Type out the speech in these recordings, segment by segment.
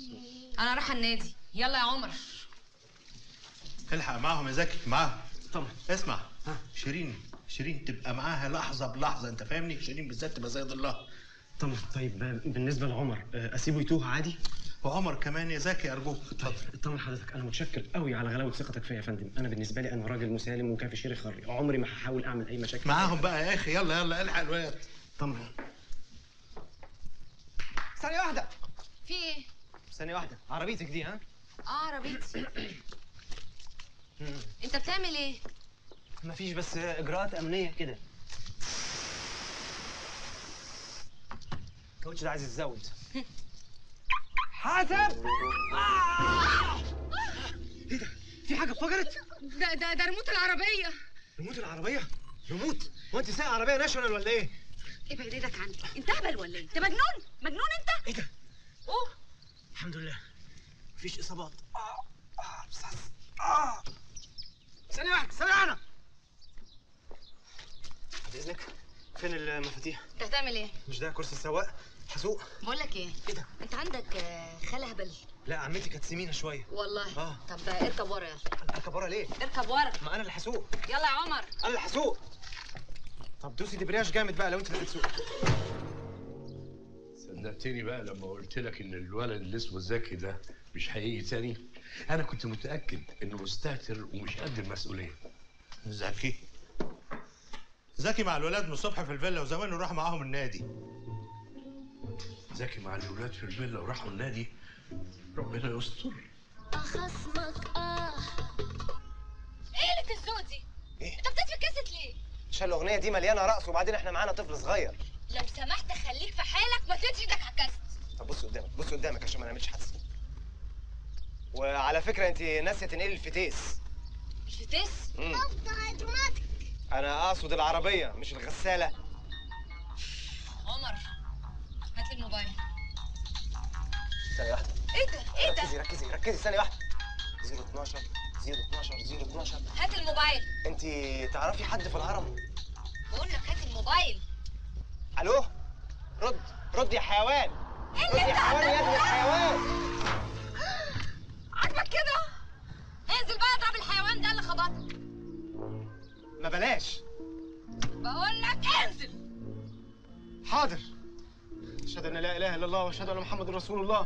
انا رايحه النادي يلا يا عمر الحق معاهم يا زكي معاهم طبعا اسمع شيرين شيرين تبقى معاها لحظه بلحظه انت فاهمني شيرين بالذات تبقى زي الله طبعا طيب بالنسبه لعمر آه، اسيبه يتوه عادي وعمر كمان يا زكي ارجوك اتفضل اطمن حضرتك انا متشكر قوي على غلاوه ثقتك فيا يا فندم انا بالنسبه لي انا راجل مسالم وكافي شيري خري عمري ما هحاول اعمل اي مشاكل معاهم بقى يا اخي يلا يلا الحق الواد طبعا ثانيه واحده في ايه ثانيه واحده عربيتك دي ها اه عربيتي انت بتعمل ايه مفيش بس اجراءات امنيه كده الكاوتش ده عايز يتزود حسب آه! ايه ده في حاجه اتفجرت ده ده ده ريموت العربيه ريموت العربيه ريموت هو انت سايق عربيه ناشونال ولا ايه ابعد ايدك عني انت اهبل ولا ايه انت مجنون مجنون انت ايه ده اوه الحمد لله مفيش اصابات اه اه بس اه ثانيه واحده ثانيه واحده بعد اذنك فين المفاتيح انت هتعمل ايه مش ده كرسي السواق هسوق بقول لك ايه ايه ده انت عندك آه، خاله هبل لا عمتي كانت سمينه شويه والله آه. طب اركب ورا يلا انا اركب ورا ليه اركب ورا ما انا اللي هسوق يلا يا عمر انا اللي هسوق طب دوسي دبرياج جامد بقى لو انت اللي هتسوق صدقتني بقى لما قلت لك ان الولد اللي اسمه زكي ده مش هيجي تاني انا كنت متاكد انه مستهتر ومش قد المسؤوليه زكي زكي مع الولاد من الصبح في الفيلا وزمانه راح معاهم النادي زكي مع الولاد في الفيلا وراحوا النادي ربنا يستر خصمك اه ايه اللي الذوق دي إيه؟ انت بتطفي الكاسيت ليه عشان الاغنيه دي مليانه رقص وبعدين احنا معانا طفل صغير لو سمحت خليك في حالك ما تدش ايدك على الكاسيت طب بص قدامك بص قدامك عشان ما نعملش حادثه وعلى فكره انت ناسيه تنقلي الفتيس الفتيس مم. هيدروماتيك انا اقصد العربيه مش الغساله عمر هات لي الموبايل ثانيه واحده ايه ده ايه ركزي ده ركزي ركزي ثانيه واحده 012 012 012 هات الموبايل انت تعرفي حد في الهرم بقول لك هات الموبايل الو رد رد يا حيوان ايه رد اللي يا انت حيوان يا ابن عملته ده؟ الحيوان عاجبك كده انزل بقى اضرب الحيوان ده اللي خبطك ما بلاش بقول لك انزل حاضر اشهد ان لا اله الا الله واشهد ان محمد رسول الله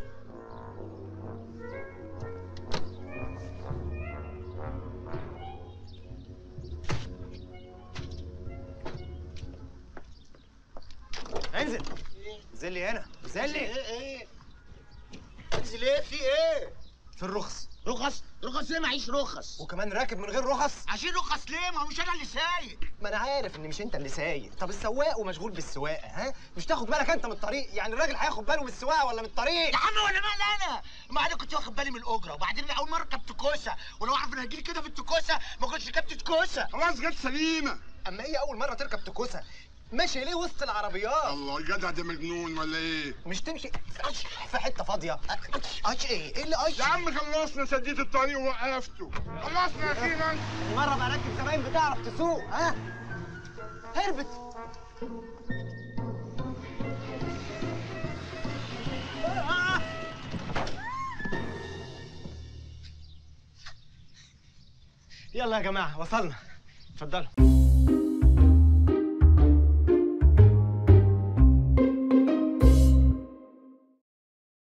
انزل انزل لي هنا انزل لي ايه ايه انزل ايه في ايه في الرخص رخص رخص ايه معيش رخص وكمان راكب من غير رخص عشان رخص ليه ما هو مش انا اللي سايق ما انا عارف ان مش انت اللي سايق طب السواق ومشغول بالسواقه ها مش تاخد بالك انت من الطريق يعني الراجل هياخد باله من السواقه ولا من الطريق يا عم ولا مال انا ما انا كنت واخد بالي من الاجره وبعدين اول مره ركبت كوسه ولو اعرف ان هجيلي كده في التكوسه ما كنتش ركبت كوسه خلاص جت سليمة اما هي اول مره تركب تكوسه ماشي ليه وسط العربيات الله الجدع ده مجنون ولا ايه؟ مش تمشي في حته فاضيه اش ايه ايه اللي اش يا عم خلصنا سديت الطريق ووقفته خلصنا اخيرا مره بقى راكب زمان بتعرف تسوق ها هربت يلا يا جماعه وصلنا اتفضلوا